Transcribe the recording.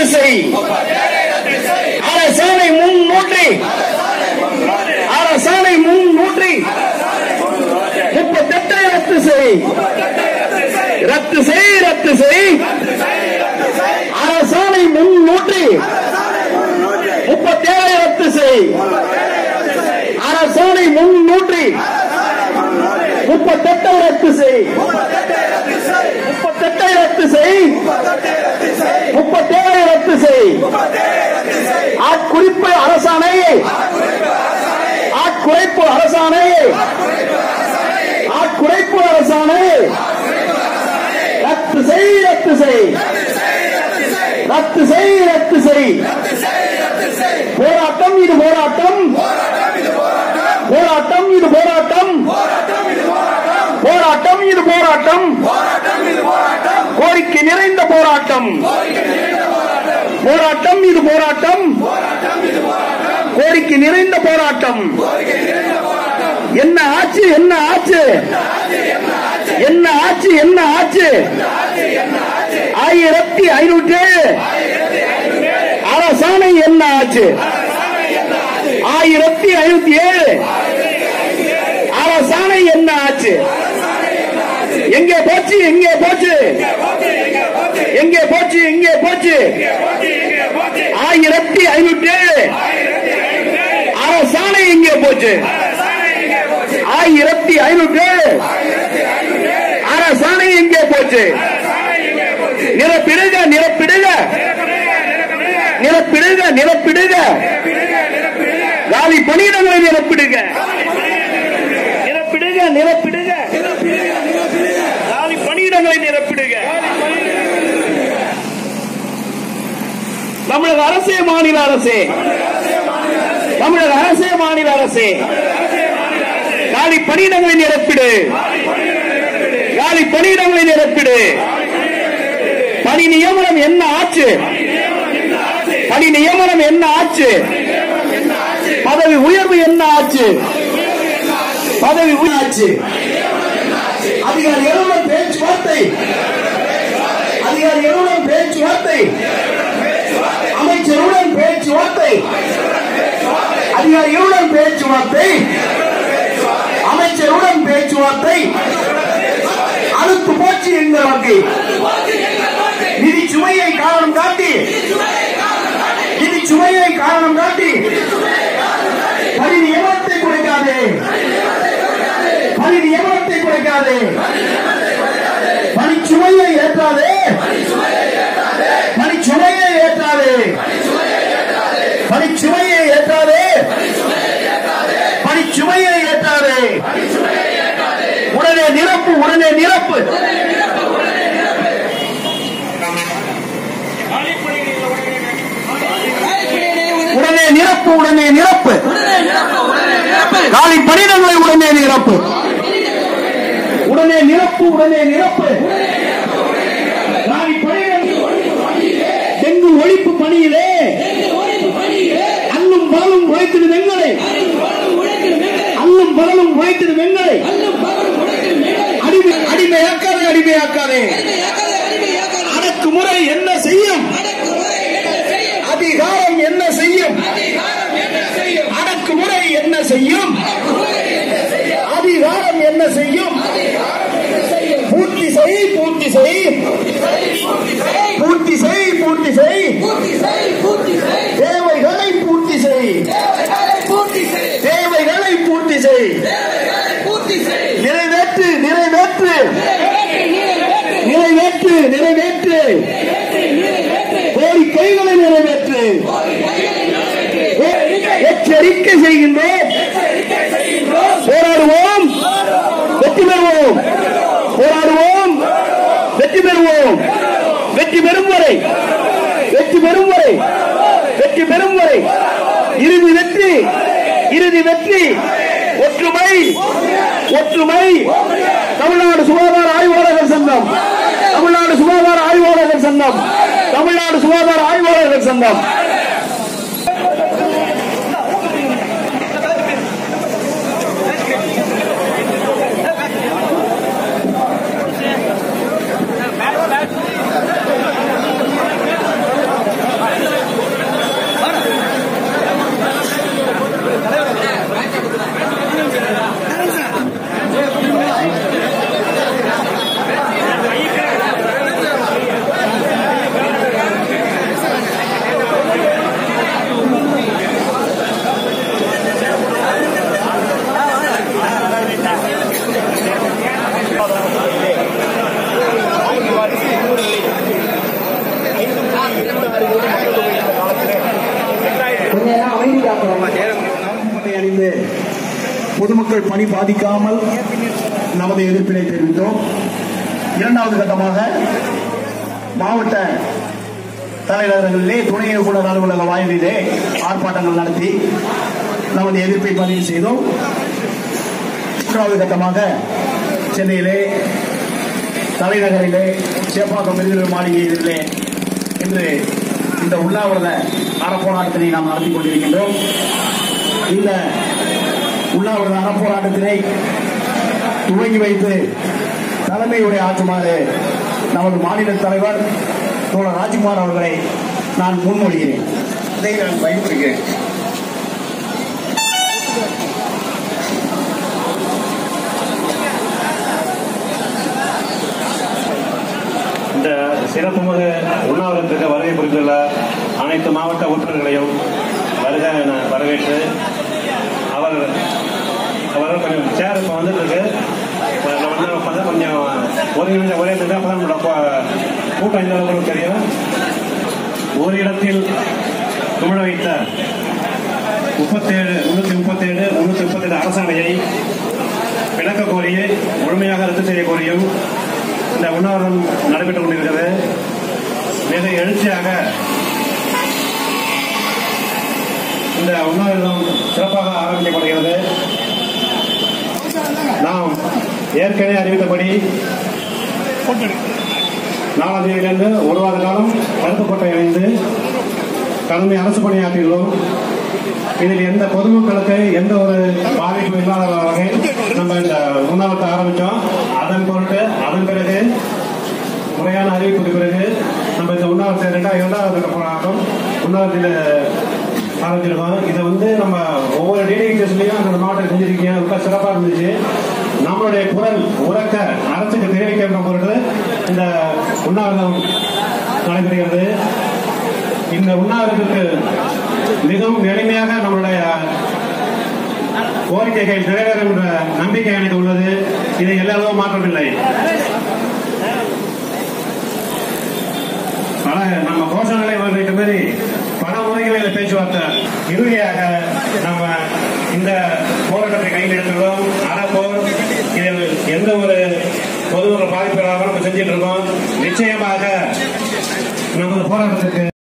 செய் அரசாணை முன் நூற்றி அரசாணை முன் நூற்றி முப்பத்தெட்டை ரத்து செய் ரத்து செய் ரத்து செய் அரசாணை முன் நூற்றி முப்பத்தேழை ரத்து செய் அரசாணை முன் நூற்றி முப்பத்தெட்டை ரத்து செய் முப்பத்தெட்டை ரத்து செய் முப்பத்தேழை ரத்து செய் ஆட்குறிப்பு அரசாணை ஆட்குறைப்பு அரசாணை ஆட்குறைப்பு அரசாணை ரத்து செய் ரத்து செய் ரத்து செய் ரத்து செய் போராட்டம் இது போராட்டம் போராட்டம் இது போராட்டம் போராட்டம் இது போராட்டம் கோரிக்கை நிறைந்த போராட்டம் போராட்டம் இது போராட்டம் கோரிக்கை நிறைந்த போராட்டம் என்ன ஆச்சு என்ன ஆச்சு என்ன ஆச்சு என்ன ஆச்சு ஆயிரத்தி ஐநூற்றி அரசாணை என்ன ஆச்சு ஆயிரத்தி ஐநூத்தி ஏழு அரசாணை என்ன ஆச்சு எங்கே போச்சு எங்கே போச்சு எங்கே போச்சு எங்கே போச்சு ஆயிரத்தி ஐநூத்தி ஏழு அரசாணை எங்கே போச்சு ஆயிரத்தி ஐநூத்தி ஏழு அரசாணை எங்கே போச்சு நிரப்பிடுக நிரப்பிடுக நிரப்பிடுக நிரப்பிடுக காலி பணியிடங்களை நிரப்பிடுக நிரப்பிடுக நிரப்பிடுக காலி பணியிடங்களை நிரப்பிடுக தமிழக அரசே மாநில அரசே தமிழக அரசே மாநில அரசே காலி பணியிடங்களை நிரப்பிடு காலி பணியிடங்களை நிரப்பிடு பணி நியமனம் என்ன ஆச்சு பணி நியமனம் என்ன ஆச்சு பதவி உயர்வு என்ன ஆச்சு பதவி உயர்வு ஆச்சு அதிகாரிகளுடன் பேச்சுவார்த்தை அதிகாரிகளுடன் பேச்சுவார்த்தை அமைச்சருடன் பேச்சுவார்த்தை அதிகாரிகளுடன் பேச்சுவார்த்தை அமைச்சருடன் பேச்சுவார்த்தை அழுத்து போச்சு எங்கள் வங்கி நிதி சுமையை காரணம் காட்டி நிதி சுமையை காரணம் காட்டி பணி நியமனத்தை குறைக்காதே பணி நியமனத்தை குறைக்காதே பணி சுமையை ஏற்றாதே பணி சுமையை ஏற்றாதே பணி சுமையை ஏற்றாதே பணி சுமையை ஏற்றாதே உடனே நிரப்பு உடனே நிரப்பு உடனே நிரப்பு உடனே நிரப்பு காலி பணியிடங்களை உடனே நிரப்பு உடனே நிரப்பு உடனே நிரப்பு காலி பணியிடங்கள் டெங்கு ஒழிப்பு பணியிலே அல்லும் பகலும் உழைத்திடு வெங்களை அல்லும் பகலும் உழைத்திடு வெங்களை அடிமை அடிமையாக்காதே அடிமையாக்காதே அடக்குமுறை என்ன செய்யும் அதிகாரம் என்ன செய்யும் அடக்குமுறை என்ன செய்யும் அதிகாரம் என்ன செய்யும் பூர்த்தி செய் பூர்த்தி செய் பூர்த்தி செய் பூர்த்தி செய் தேவைகளை பூர்த்தி செய் தேவைகளை பூர்த்தி செய் நிறைவேற்று நிறைவேற்று நிறைவேற்று நிறைவேற்று கோரிக்கைகளை நிறைவேற்று எச்சரிக்கை செய்கின்றோம் போராடுவோம் வெற்றி பெறுவோம் போராடுவோம் வெற்றி பெறுவோம் வெற்றி பெறும் வரை வெற்றி பெறும் வரை வெற்றி பெறும் வரை இறுதி வெற்றி இறுதி வெற்றி ஒற்றுமை ஒற்றுமை தமிழ்நாடு சுகாதார ஆய்வாளர்கள் சங்கம் தமிழ்நாடு சுகாதார ஆய்வாளர்கள் சங்கம் தமிழ்நாடு சுகாதார ஆய்வாளர்கள் சங்கம் கொஞ்ச நேரம் அமைதி காக்கணும் முறை அணிந்து பொதுமக்கள் பணி பாதிக்காமல் நமது எதிர்ப்பினை தெரிவித்தோம் இரண்டாவது கட்டமாக மாவட்ட தலைநகரங்களிலே துணை இயக்குநர் அலுவலக வாயிலிலே ஆர்ப்பாட்டங்கள் நடத்தி நமது எதிர்ப்பை பதிவு செய்தோம் மூன்றாவது கட்டமாக சென்னையிலே தலைநகரிலே சேப்பாக்கம் விருதுநகர் மாளிகையிலே இன்று இந்த உண்ணாவிரத அறப்போராட்டத்தினை நாம் நடத்தி கொண்டிருக்கின்றோம் இந்த உண்ணாவிரத அறப்போராட்டத்தினை துவங்கி வைத்து தலைமையுடைய ஆற்றுமாறு நமது மாநில தலைவர் தோழர் ராஜ்குமார் அவர்களை நான் முன்மொழிகிறேன் இதை நான் பயன்படுகிறேன் இந்த சிறப்புமிகு உண்ணாவிரத்துக்கு வருகை புரிந்துள்ள அனைத்து மாவட்ட உறுப்பினர்களையும் வருக என வரவேற்று அவர் அவர் கொஞ்சம் சேர் இப்போ வந்துட்டு இருக்கு இப்ப நம்ம வந்து உட்காந்து கொஞ்சம் ஒருங்கிணைந்த ஒரே இருக்கு அப்பதான் நம்மளோட கூ- கூட்டம் இந்த அளவுக்கு தெரியும் ஒரு இடத்தில் தமிழ வைத்த முப்பத்தேழு முன்னூத்தி முப்பத்தேழு முன்னூத்தி முப்பத்தேழு அரசாணையை விளக்க கோரி முழுமையாக ரத்து செய்ய கோரியும் இந்த உண்ணாவிரதம் நடைபெற்றுக் கொண்டிருக்கிறது மிக எழுச்சியாக இந்த உண்ணாவிரதம் சிறப்பாக ஆரம்பிக்கப்படுகிறது நாம் ஏற்கனவே அறிவித்தபடி நாலாம் தேதியிலிருந்து ஒரு வார காலம் கருப்பு கோட்டை அணிந்து கடுமை அரசு பணியாற்றியுள்ளோம் இதில் எந்த பொதுமக்களுக்கு எந்த ஒரு பாதிப்பும் இல்லாத வகையில் நம்ம இந்த உண்ணாவிரத்தை ஆரம்பித்தோம் அதன் பொருட்டு அதன் பிறகு முறையான அறிவிப்புக்கு பிறகு நம்ம இந்த உண்ணாவிரத்தை இரண்டாவது இரண்டாவது கட்ட போராட்டம் உண்ணாவிரத்தில் ஆரம்பிச்சிருக்கோம் இதை வந்து நம்ம ஒவ்வொரு டிடிஎஸ்லையும் அந்த மாவட்டம் செஞ்சிருக்கீங்க ரொம்ப சிறப்பாக இருந்துச்சு நம்மளுடைய குரல் உறக்க அரசுக்கு தெரிவிக்கின்ற பொருட்டு இந்த உண்ணாவிரதம் நடைபெறுகிறது இந்த உண்ணாவிரதத்துக்கு மிகவும் எளிமையாக நம்மளுடைய கோரிக்கைகள் நிறைவேறும் என்ற நம்பிக்கை எனக்கு உள்ளது இதை எல்லாரும் மாற்றமில்லை பல நம்ம கோஷங்களை வருகிற மாதிரி பல முறைகளில் பேச்சுவார்த்தை இறுதியாக நம்ம இந்த போராட்டத்தை கையில் எடுத்துள்ளோம் அறப்போர் இதில் எந்த ஒரு பொதுமக்கள் பாதிப்பு இல்லாமல் நம்ம செஞ்சிட்டு இருக்கோம் நிச்சயமாக நமது போராட்டத்துக்கு